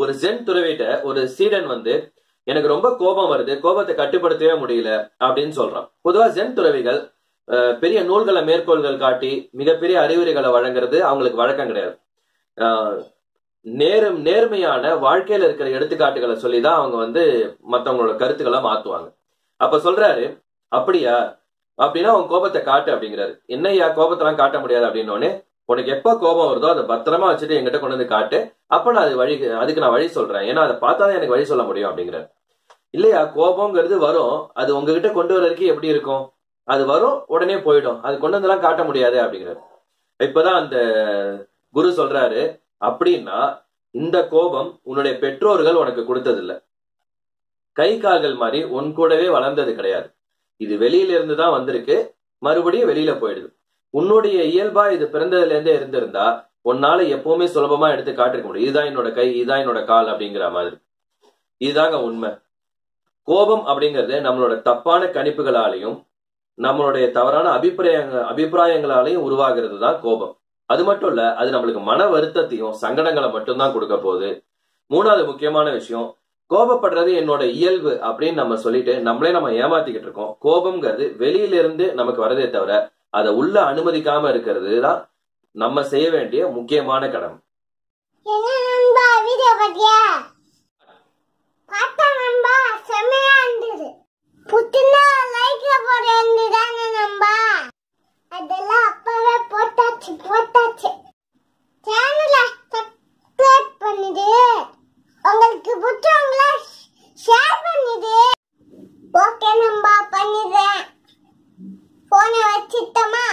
ஒரு ஜென் துறவிட்ட ஒரு சீடன் வந்து எனக்கு ரொம்ப கோபம் வருது கோபத்தை கட்டுப்படுத்தவே முடியல அப்படின்னு சொல்றான் பொதுவா ஜென் துறவிகள் அஹ், பெரிய நூல்களை மேற்கோள்கள் காட்டி மிகப்பெரிய அறிவுரைகளை வழங்குறது அவங்களுக்கு வழக்கம் கிடையாது அஹ், நேரும் நேர்மையான வாழ்க்கையில இருக்கிற எடுத்துக்காட்டுகளை சொல்லிதான் அவங்க வந்து மத்தவங்களோட கருத்துக்களை மாத்துவாங்க அப்ப சொல்றாரு அப்படியா அப்படின்னா உன் கோபத்தை காட்டு அப்படிங்கிறாரு என்னய்யா கோபத்தெல்லாம் காட்ட முடியாது அப்படின்னோடனே உனக்கு எப்ப கோபம் வருதோ அதை பத்திரமா வச்சுட்டு என்கிட்ட கொண்டு வந்து காட்டு அப்ப நான் அது வழி அதுக்கு நான் வழி சொல்றேன் ஏன்னா அதை பார்த்தாதான் எனக்கு வழி சொல்ல முடியும் அப்படிங்கிறாரு இல்லையா கோபங்கிறது வரும் அது உங்ககிட்ட கொண்டு வர வரைக்கும் எப்படி இருக்கும் அது வரும் உடனே போயிடும் அது கொண்டு வந்தெல்லாம் காட்ட முடியாது அப்படிங்கிறாரு இப்பதான் அந்த குரு சொல்றாரு அப்படின்னா இந்த கோபம் உன்னுடைய பெற்றோர்கள் உனக்கு கொடுத்ததில்ல கை கால்கள் மாதிரி உன் கூடவே வளர்ந்தது கிடையாது இது வெளியில இருந்து தான் வந்திருக்கு மறுபடியும் வெளியில போயிடுது உன்னுடைய இயல்பா இது பிறந்ததுல இருந்தே இருந்திருந்தா உன்னால எப்பவுமே சுலபமா எடுத்து காட்டிருக்க முடியும் இதுதான் என்னோட கை இதுதான் என்னோட கால் அப்படிங்கிற மாதிரி இதுதாங்க உண்மை கோபம் அப்படிங்கிறது நம்மளோட தப்பான கணிப்புகளாலையும் நம்மளுடைய தவறான அபிப்பிராயங்க அபிப்பிராயங்களாலையும் உருவாகிறது தான் கோபம் அது மட்டும் இல்ல அது நம்மளுக்கு மன வருத்தத்தையும் சங்கடங்களை மட்டும்தான் கொடுக்க போகுது மூணாவது முக்கியமான விஷயம் கோபப்படுறது என்னோட இயல்பு அப்படின்னு நம்ம சொல்லிட்டு நம்மளே நம்ம ஏமாத்திக்கிட்டு இருக்கோம் கோபம்ங்கிறது வெளியில இருந்து நமக்கு வரதே தவிர அதை உள்ள அனுமதிக்காம இருக்கிறது தான் நம்ம செய்ய வேண்டிய முக்கியமான கடமை என்ன நண்பா வீடியோ பாத்தியா பார்த்தா நண்பா செம்மையா இருந்தது புத்துனா லைக்ல போட வேண்டியதானே நண்பா அதெல்லாம் அப்பவே போட்டாச்சு போட்டாச்சு சேனலை சப்ஸ்கிரைப் பண்ணுது உங்களுக்கு பிடிச்சவங்கள ஷேர் பண்ணுது ஓகே நண்பா பண்ணிடுறேன் போனை வச்சிட்டோமா